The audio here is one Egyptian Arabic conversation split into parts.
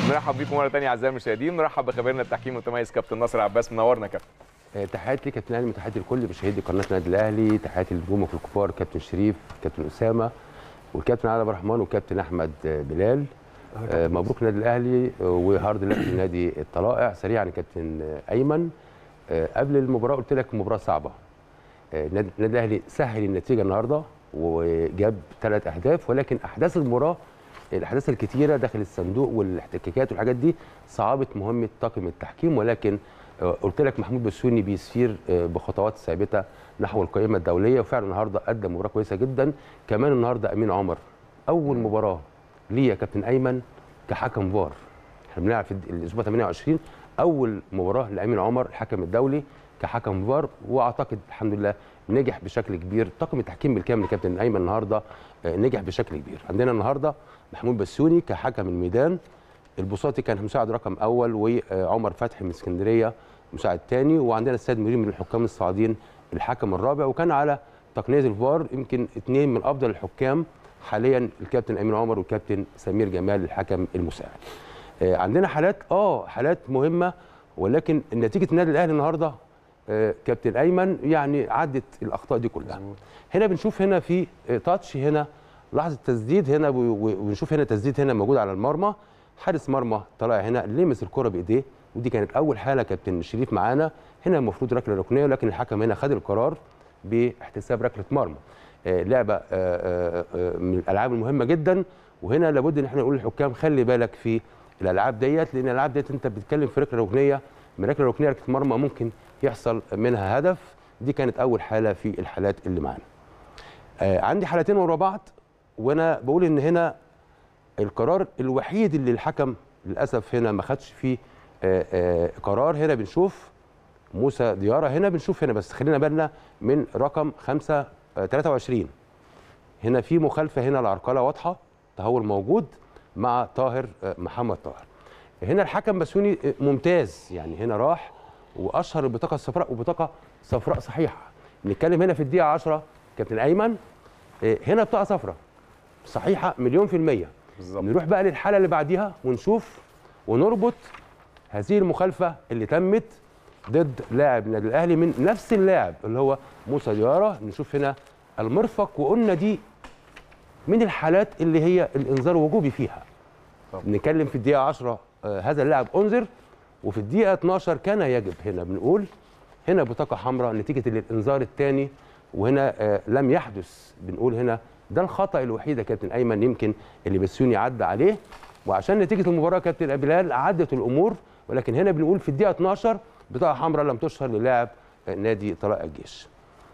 نرحب بيكم مره ثانيه اعزائي المشاهدين نرحب بخبيرنا التحكيم المتميز كابتن ناصر عباس منورنا كابتن آه، تحياتي لكابتن الاهلي وتحياتي لكل مشاهدي قناه النادي الاهلي تحياتي لنجومك الكبار كابتن شريف كابتن اسامه والكابتن علي عبد الرحمن والكابتن احمد آه، بلال آه، مبروك النادي الاهلي آه، وهارد لك لنادي الطلائع سريعا يا كابتن آه، ايمن آه، قبل المباراه قلت لك مباراه صعبه آه، النادي النادي الاهلي سهل النتيجه النهارده وجاب ثلاث اهداف ولكن احداث المباراه الاحداث الكتيره داخل الصندوق والاحتكاكات والحاجات دي صعبت مهمه طاقم التحكيم ولكن آه، قلت لك محمود بسيوني بيسير آه، بخطوات ثابته نحو القائمه الدوليه وفعلا النهارده قدم مباراه كويسه جدا كمان النهارده امين عمر اول مباراه ليه يا كابتن ايمن كحكم فار احنا بنلعب في الاسبوع 28 اول مباراه لامين عمر الحكم الدولي كحكم فار واعتقد الحمد لله نجح بشكل كبير طاقم التحكيم بالكامل يا كابتن ايمن النهارده آه، نجح بشكل كبير عندنا النهارده محمود بسيوني كحكم الميدان البساطي كان مساعد رقم اول وعمر فتحي من اسكندريه مساعد ثاني وعندنا السيد مريم من الحكام الصاعدين الحكم الرابع وكان على تقنيه الفار يمكن اثنين من افضل الحكام حاليا الكابتن امين عمر والكابتن سمير جمال الحكم المساعد آه، عندنا حالات اه حالات مهمه ولكن نتيجه النادي الاهلي النهارده آه، كابتن ايمن يعني عدت الاخطاء دي كلها هنا بنشوف هنا في آه، تاتش هنا لحظه تسديد هنا و- و- ونشوف هنا تسديد هنا موجود على المرمى حارس مرمى طلع هنا لمس الكره بايديه ودي كانت اول حاله كابتن شريف معانا هنا المفروض ركله ركنيه ولكن الحكم هنا خد القرار باحتساب ركله مرمى آه، لعبه آه، آه، آه، من الالعاب المهمه جدا وهنا لابد ان احنا نقول للحكام خلي بالك في الالعاب ديت لان الالعاب ديت انت بتتكلم في ركله ركنيه من ركله ركنيه ركله مرمى ممكن يحصل منها هدف دي كانت اول حاله في الحالات اللي معانا آه، عندي حالتين ورا بعض وانا بقول ان هنا القرار الوحيد اللي الحكم للاسف هنا ما خدش فيه آه، آه، قرار هنا بنشوف موسى ديارة هنا بنشوف هنا بس خلينا بالنا من رقم 5 آه، 23 هنا في مخالفه هنا العرقله واضحه تهور موجود مع طاهر آه، محمد طاهر هنا الحكم بسيوني آه، ممتاز يعني هنا راح واشهر البطاقه الصفراء وبطاقه صفراء صحيحه نتكلم هنا في الدقيقه 10 كابتن ايمن آه، هنا بطاقه صفراء صحيحه مليون في الميه بالظبط نروح بقى للحاله اللي بعديها ونشوف ونربط هذه المخالفه اللي تمت ضد لاعب النادي الاهلي من نفس اللاعب اللي هو موسى ديارة نشوف هنا المرفق وقلنا دي من الحالات اللي هي الانذار وجوبي فيها طبعا. نتكلم في الدقيقه 10 آه، هذا اللاعب انذر وفي الدقيقه 12 كان يجب هنا بنقول هنا بطاقه حمراء نتيجه الانذار الثاني وهنا آه، لم يحدث بنقول هنا ده الخطا الوحيد يا كابتن ايمن يمكن اللي بسيوني عدى عليه وعشان نتيجه المباراه كابتن بلال عدت الامور ولكن هنا بنقول في الدقيقه 12 بطاقه حمراء لم تشهر للاعب آه، نادي طلائع الجيش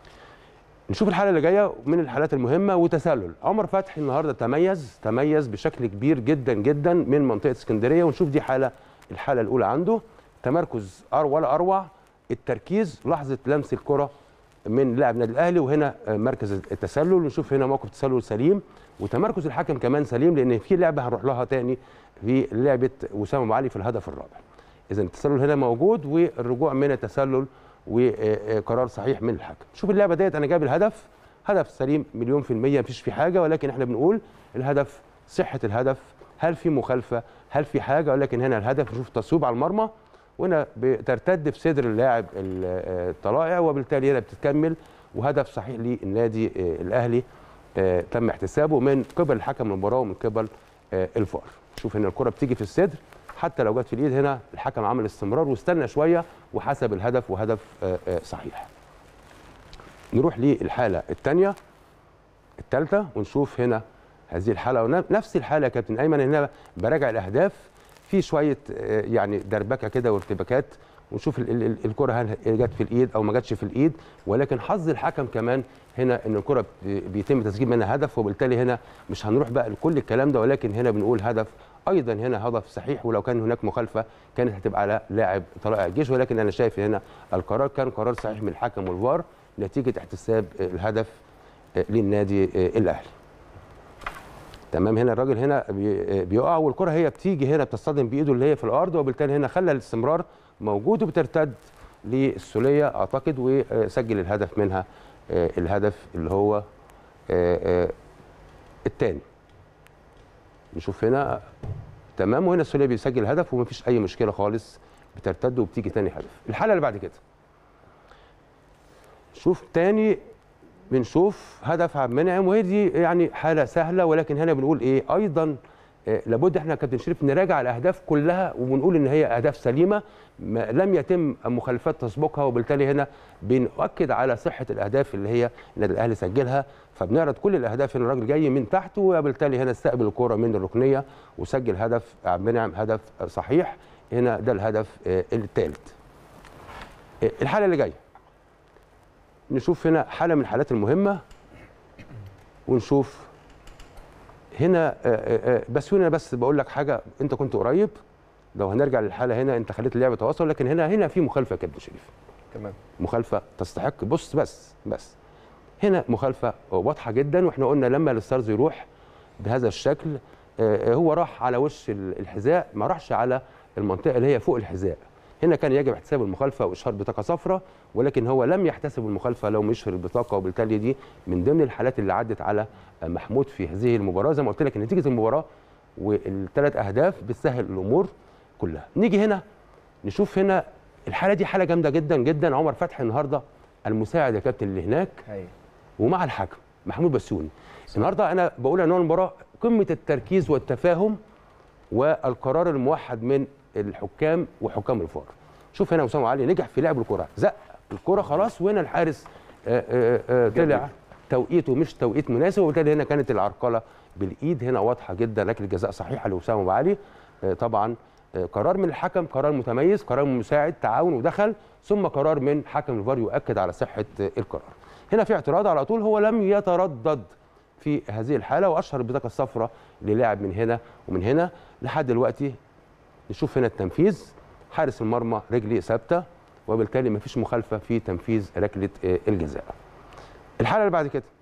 نشوف الحاله اللي جايه من الحالات المهمه وتسلل عمر فتحي النهارده تميز تميز بشكل كبير جدا جدا من منطقه اسكندريه ونشوف دي حاله الحاله الاولى عنده تمركز أر ولا اروع التركيز لحظه لمس الكره من لاعب النادي الاهلي وهنا آه، مركز التسلل ونشوف هنا موقف تسلل سليم وتمركز الحكم كمان سليم لان في لعبه هنروح لها تاني في لعبه وسام ابو علي في الهدف الرابع اذا التسلل هنا موجود والرجوع من التسلل وقرار صحيح من الحكم شوف اللعبه ديت انا جايب الهدف هدف سليم مليون في الميه مفيش فيه حاجه ولكن احنا بنقول الهدف صحه الهدف هل في مخالفه هل في حاجه ولكن هنا الهدف نشوف تصويب على المرمى وهنا بترتد في صدر اللاعب ال- آه، الطلائع وبالتالي هنا بتتكمل وهدف صحيح للنادي آه، الاهلي آه، تم احتسابه من قبل الحكم المباراه ومن قبل آه، الفار شوف هنا الكره بتيجي في الصدر حتى لو جت في الايد هنا الحكم عمل استمرار واستنى شويه وحسب الهدف وهدف آه، آه، صحيح نروح للحاله الثانيه الثالثه ونشوف هنا هذه الحاله ون- نفس الحاله يا كابتن ايمن هنا براجع الاهداف في شويه آه، يعني دربكه كده وارتباكات ونشوف ال- ال- ال- الكره هل جت في الايد او ما جاتش في الايد ولكن حظ الحكم كمان هنا ان الكره ب- بيتم تسجيل منها هدف وبالتالي هنا مش هنروح بقى لكل الكلام ده ولكن هنا بنقول هدف ايضا هنا هدف صحيح ولو كان هناك مخالفه كانت هتبقى على لاعب طلائع الجيش ولكن انا شايف هنا القرار كان قرار صحيح من الحكم والفار نتيجه احتساب آه، الهدف آه، للنادي آه، الاهلي تمام هنا الراجل هنا بي- بيقع والكره هي بتيجي هنا بتصطدم بايده اللي هي في الارض وبالتالي هنا خلى الاستمرار موجود وبترتد للسوليه اعتقد وسجل الهدف منها آه، الهدف اللي هو الثاني نشوف هنا تمام وهنا السوليه بيسجل هدف ومفيش اي مشكله خالص بترتد وبتيجي تاني هدف الحاله اللي بعد كده شوف تاني بنشوف هدف عبد المنعم وهي دي يعني حاله سهله ولكن هنا بنقول ايه ايضا آه، لابد احنا كابتن شريف نراجع الاهداف كلها وبنقول ان هي اهداف سليمه ما لم يتم مخالفات تسبقها وبالتالي هنا بنؤكد على صحه الاهداف اللي هي النادي الاهلي سجلها فبنعرض كل الاهداف ان الراجل جاي من تحت وبالتالي هنا استقبل الكره من الركنيه وسجل هدف عبد المنعم هدف صحيح هنا ده الهدف آه، الثالث آه، الحاله اللي جايه نشوف هنا حاله من الحالات المهمه ونشوف هنا آه، آه، آه، بس هنا بس بقول لك حاجه انت كنت قريب لو هنرجع للحاله هنا انت خليت اللعبه تواصل لكن هنا هنا في مخالفه يا كابتن شريف تمام مخالفه تستحق بص بس بس هنا مخالفه واضحه جدا واحنا قلنا لما الستارز يروح بهذا الشكل آه، آه، هو راح على وش ال- الحذاء ما راحش على المنطقه اللي هي فوق الحذاء هنا كان يجب احتساب المخالفه واشهار بطاقه صفراء ولكن هو لم يحتسب المخالفه لو يشهر البطاقه وبالتالي دي من ضمن الحالات اللي عدت على آه، محمود في هذه المباراه زي ما قلت لك نتيجه المباراه والثلاث اهداف بتسهل الامور كلها نيجي هنا نشوف هنا الحاله دي حاله جامده جدا جدا عمر فتحي النهارده المساعد يا كابتن اللي هناك هاي ومع الحكم محمود بسيوني النهارده انا بقول عنوان المباراه قمه التركيز والتفاهم والقرار الموحد من الحكام وحكام الفار شوف هنا اسامه علي نجح في لعب الكره زق الكره خلاص وهنا الحارس آه، آه، آه، طلع توقيته مش توقيت مناسب وبالتالي هنا كانت العرقله بالايد هنا واضحه جدا ركله جزاء صحيحه لاسامه ابو علي آه، طبعا آه، قرار من الحكم قرار متميز قرار من مساعد تعاون ودخل ثم قرار من حكم الفار يؤكد على صحه آه، القرار هنا في اعتراض على طول هو لم يتردد في هذه الحاله واشهر البطاقه الصفراء للاعب من هنا ومن هنا لحد دلوقتي نشوف هنا التنفيذ حارس المرمى رجليه ثابته وبالتالي ما فيش مخالفه في تنفيذ ركله آه، الجزاء الحاله اللي بعد كده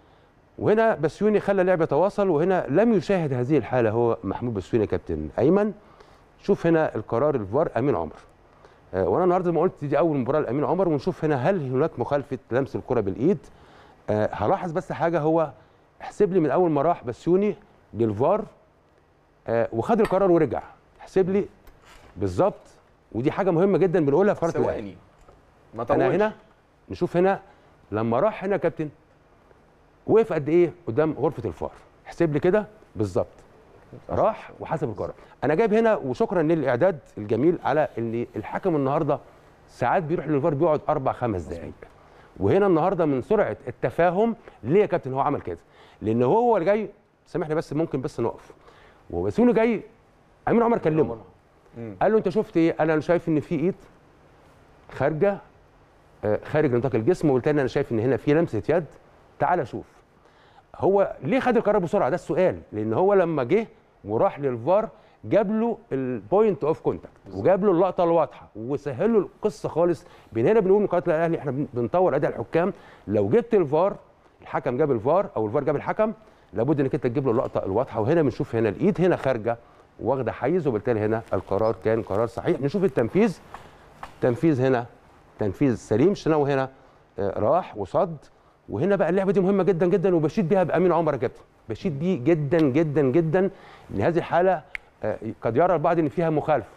وهنا بسيوني خلى اللعب يتواصل وهنا لم يشاهد هذه الحاله هو محمود بسيوني كابتن ايمن شوف هنا القرار الفار امين عمر آه، وانا النهارده ما قلت دي اول مباراه لامين عمر ونشوف هنا هل هناك مخالفه لمس الكره بالايد آه، هلاحظ بس حاجه هو احسب لي من اول ما راح بسيوني للفار آه، وخد القرار ورجع احسب لي بالظبط ودي حاجه مهمه جدا بنقولها في قناه الاهلي ثواني ما انا طولش. هنا نشوف هنا لما راح هنا كابتن وقف قد ايه قدام غرفه الفار احسب لي كده بالظبط راح وحسب القرار انا جايب هنا وشكرا للاعداد الجميل على ان الحكم النهارده ساعات بيروح للفار بيقعد اربع خمس دقائق وهنا النهارده من سرعه التفاهم ليه يا كابتن هو عمل كده لان هو اللي جاي سامحني بس ممكن بس نقف وبسيوني جاي امين عمر كلمه مم. قال له انت شفت ايه؟ قال انا شايف ان في ايد خارجه آه، خارج نطاق الجسم وبالتالي انا شايف ان هنا في لمسه يد تعال شوف هو ليه خد القرار بسرعه ده السؤال لان هو لما جه وراح للفار جاب له البوينت اوف كونتاكت وجاب له اللقطه الواضحه وسهل له القصه خالص بين هنا بنقول من قناه الاهلي احنا بن- بنطور اداء الحكام لو جبت الفار الحكم جاب الفار او الفار جاب الحكم لابد انك انت تجيب له اللقطه الواضحه وهنا بنشوف هنا الايد هنا خارجه واخده حيز وبالتالي هنا القرار كان قرار صحيح نشوف التنفيذ تنفيذ هنا تنفيذ سليم شناوي هنا آه، راح وصد وهنا بقى اللعبه دي مهمه جدا جدا وبشيد بيها بامين عمر يا كابتن بشيد بيه جدا جدا جدا ان هذه الحاله آه، قد يرى البعض ان فيها مخالفه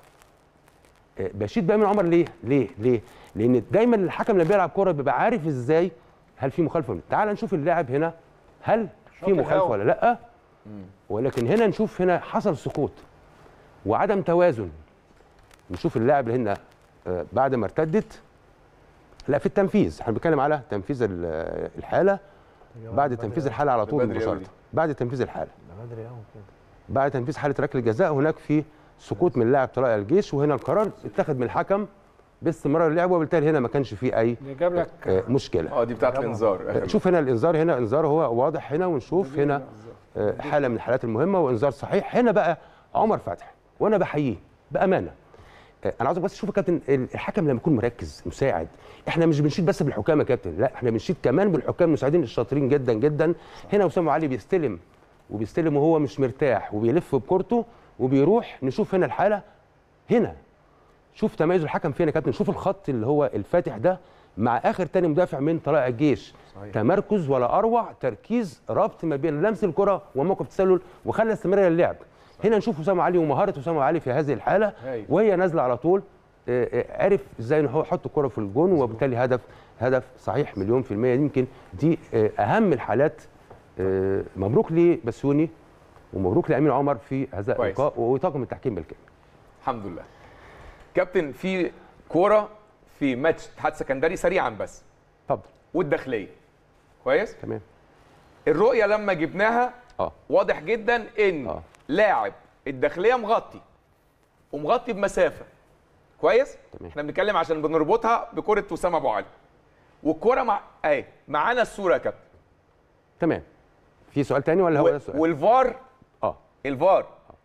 آه، بشيد بامين عمر ليه ليه ليه لان دايما الحكم لما بيلعب كوره بيبقى عارف ازاي هل في مخالفه ولا لا. تعال نشوف اللاعب هنا هل في شاطر مخالفه أوي. ولا لا ولكن هنا نشوف هنا حصل سقوط وعدم توازن نشوف اللاعب اللي هنا آه، بعد ما ارتدت لا في التنفيذ احنا بنتكلم على تنفيذ ال- الحاله بعد تنفيذ الحاله على طول بدري أوي مباشره دي. بعد تنفيذ الحاله ده بدري قوي كده بعد تنفيذ حاله ركله الجزاء هناك في سقوط من لاعب طلائع الجيش وهنا القرار اتخذ من الحكم باستمرار اللعب وبالتالي هنا ما كانش فيه اي اللي جاب لك آه، مشكله اه دي بتاعت الانذار شوف هنا الانذار هنا انذار هو واضح هنا ونشوف هنا آه، حاله من الحالات المهمه وانذار صحيح هنا بقى عمر فتحي وانا بحييه بامانه آه، انا عاوزك بس تشوف يا كابتن الحكم لما يكون مركز مساعد احنا مش بنشيد بس بالحكام يا كابتن لا احنا بنشيد كمان بالحكام المساعدين الشاطرين جدا جدا هنا اسامه علي بيستلم وبيستلم وهو مش مرتاح وبيلف بكورته وبيروح نشوف هنا الحاله هنا شوف تميز الحكم فين يا كابتن شوف الخط اللي هو الفاتح ده مع اخر تاني مدافع من طلائع الجيش صحيح. تمركز ولا اروع تركيز ربط ما بين لمس الكره وموقف التسلل وخلى استمرار اللعب هنا نشوف اسامه علي ومهاره اسامه علي في هذه الحاله هايل. وهي نازله على طول آه، آه، عرف ازاي ان هو يحط الكره في الجون وبالتالي هدف هدف صحيح مليون في الميه يمكن دي آه، اهم الحالات آه، مبروك لبسيوني ومبروك لامين عمر في هذا كويس. اللقاء وطاقم التحكيم بالكامل الحمد لله كابتن في كوره في ماتش اتحاد سكندري سريعا بس اتفضل والداخليه كويس تمام الرؤيه لما جبناها اه واضح جدا ان آه. لاعب الداخليه مغطي ومغطي بمسافه كويس تمام. احنا بنتكلم عشان بنربطها بكره وسام ابو علي والكوره مع اهي معانا الصوره يا كابتن تمام في سؤال تاني ولا هو ده و- السؤال والفار اه الفار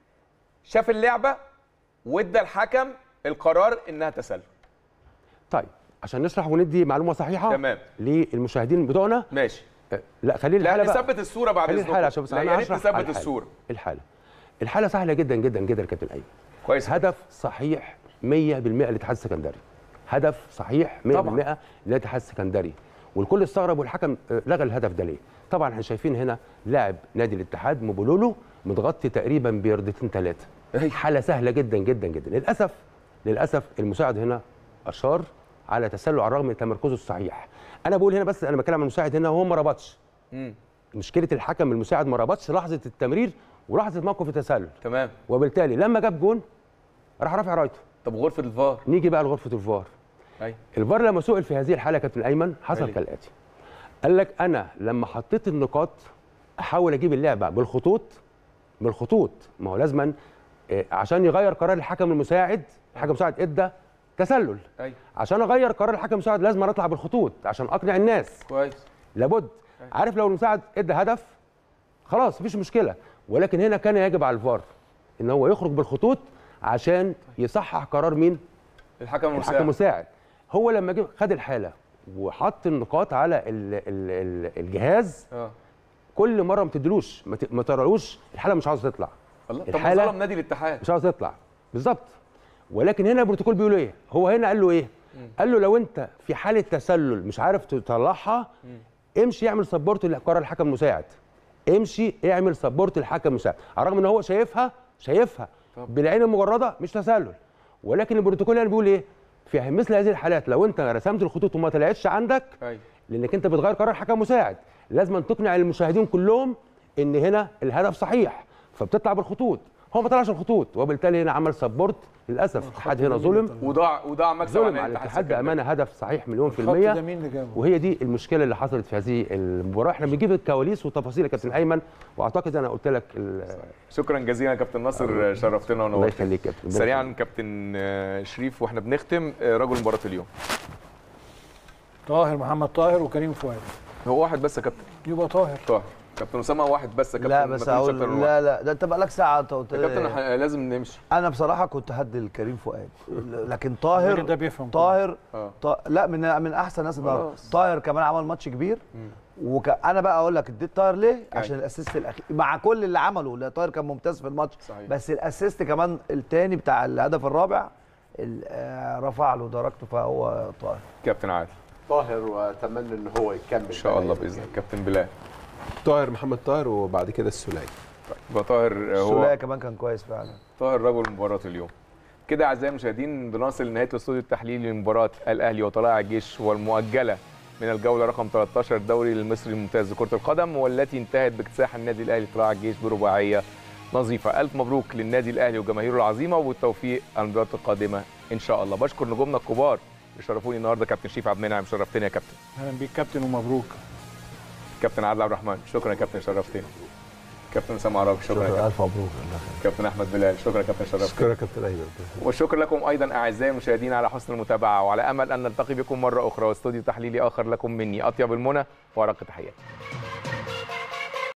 شاف اللعبه وادى الحكم القرار انها تسلل طيب عشان نشرح وندي معلومه صحيحه تمام. للمشاهدين بتوعنا ماشي آه، لا خلي لا الحاله بقى نثبت الصوره بعد خلي اذنكم الحاله عشان بس لا انا يا ريت هشرح على نثبت الحالة. الصوره الحاله الحاله سهله جدا جدا جدا يا كابتن ايمن كويس هدف صحيح 100% للاتحاد السكندري هدف صحيح 100% طبعاً. للاتحاد السكندري والكل استغرب والحكم آه، لغى الهدف ده ليه طبعا احنا شايفين هنا لاعب نادي الاتحاد موبولولو متغطي تقريبا بيردتين ثلاثه أيوة. حاله سهله جدا جدا جدا للاسف للاسف المساعد هنا اشار على تسلل على الرغم من تمركزه الصحيح انا بقول هنا بس انا بتكلم عن المساعد هنا وهو ما ربطش مم. مشكله الحكم المساعد ما ربطش لحظه التمرير ولحظه موقف التسلل تمام وبالتالي لما جاب جون راح رافع رايته طب غرفه الفار نيجي بقى لغرفه الفار ايوه الفار لما سئل في هذه الحاله يا كابتن ايمن حصل قال إيه؟ كالاتي قال لك انا لما حطيت النقاط احاول اجيب اللعبه بالخطوط بالخطوط ما هو لازما آه، عشان يغير قرار الحكم المساعد الحكم المساعد ادى تسلل ايوه عشان اغير قرار الحكم المساعد لازم اطلع بالخطوط عشان اقنع الناس كويس لابد عارف لو المساعد ادى هدف خلاص مفيش مشكله ولكن هنا كان يجب على الفار ان هو يخرج بالخطوط عشان يصحح قرار مين الحكم الحكم المساعد المساعد هو لما جه خد الحاله وحط النقاط على ال ال ال الجهاز اه كل مره ما تدلوش ما ت- ما ترالوش الحاله مش عاوزه تطلع الله طب ما الحالة- ظلم نادي الاتحاد مش عاوزه تطلع بالظبط ولكن هنا البروتوكول بيقول ايه هو هنا قال له ايه قال له لو انت في حاله تسلل مش عارف تطلعها امشي اعمل سبورت لقرار الحكم المساعد امشي اعمل سبورت للحكم المساعد على الرغم ان هو شايفها شايفها طب. بالعين المجرده مش تسلل ولكن البروتوكول هنا بيقول ايه في مثل هذه الحالات لو انت رسمت الخطوط وما طلعتش عندك ايوه لانك انت بتغير قرار حكم مساعد لازم تقنع المشاهدين كلهم ان هنا الهدف صحيح فبتطلع بالخطوط هو ما طلعش الخطوط وبالتالي هنا عمل سبورت للاسف الاتحاد هنا ظلم وضاع وضاع مكسب ظلم عن على الاتحاد الاتحاد السكندري. بامانه هدف صحيح مليون في الخط ده الميه مين اللي جابه؟ وهي دي المشكله اللي حصلت في هذه المباراه احنا بنجيب الكواليس والتفاصيل يا كابتن ايمن واعتقد انا قلت لك ال- شكرا جزيلا يا كابتن ناصر شرفتنا الله ونورتنا يخليك يا كابتن سريعا كابتن آه، شريف واحنا بنختم آه، رجل مباراه اليوم طاهر محمد طاهر وكريم فؤاد هو واحد بس يا كابتن يبقى طاهر طاهر كابتن اسامه واحد بس يا كابتن لا ما بس تقولش اقول أكتر من لا لا ده انت بقالك ساعه انت قلت واحد. يا كابتن إحنا لازم نمشي انا بصراحه كنت هدي لكريم فؤاد لكن الراجل طاهر ده بيفهم طاهر اه طا... لا من من احسن الناس النهارده خلاص. طاهر كمان عمل ماتش كبير وك... انا بقى اقول لك اديت طاهر ليه عشان الاسيست الاخير مع كل اللي عمله لا طاهر كان ممتاز في الماتش صحيح. بس الاسيست كمان الثاني بتاع الهدف الرابع ال- آه، رفع له درجته فهو طاهر كابتن عادل طاهر واتمنى ان هو يكمل ان شاء الله باذن الله كابتن بلال طاهر محمد طاهر وبعد كده السوليه يبقى طاهر آه، هو السوليه كمان كان كويس فعلا طاهر رجل مباراة اليوم كده أعزائي المشاهدين بنصل لنهاية الاستوديو التحليلي لمباراة الأهلي وطلائع الجيش والمؤجلة من الجولة رقم 13 الدوري المصري الممتاز لكرة القدم والتي انتهت باكتساح النادي الأهلي طلائع الجيش برباعية نظيفة ألف مبروك للنادي الأهلي وجماهيره العظيمة وبالتوفيق على المباريات القادمة إن شاء الله بشكر نجومنا الكبار اللي شرفوني النهارده كابتن شريف عبد المنعم شرفتني يا كابتن اهلا بيك كابتن ومبروك كابتن عادل عبد الرحمن شكرا يا كابتن شرفتني كابتن اسامه عرابي شكرا يا كابتن الف مبروك كابتن احمد بلال شكرا يا كابتن شرفتني شكرا كابتن ايمن والشكر لكم ايضا اعزائي المشاهدين على حسن المتابعه وعلى امل ان نلتقي بكم مره اخرى واستوديو تحليلي اخر لكم مني اطيب المنى وارق تحياتي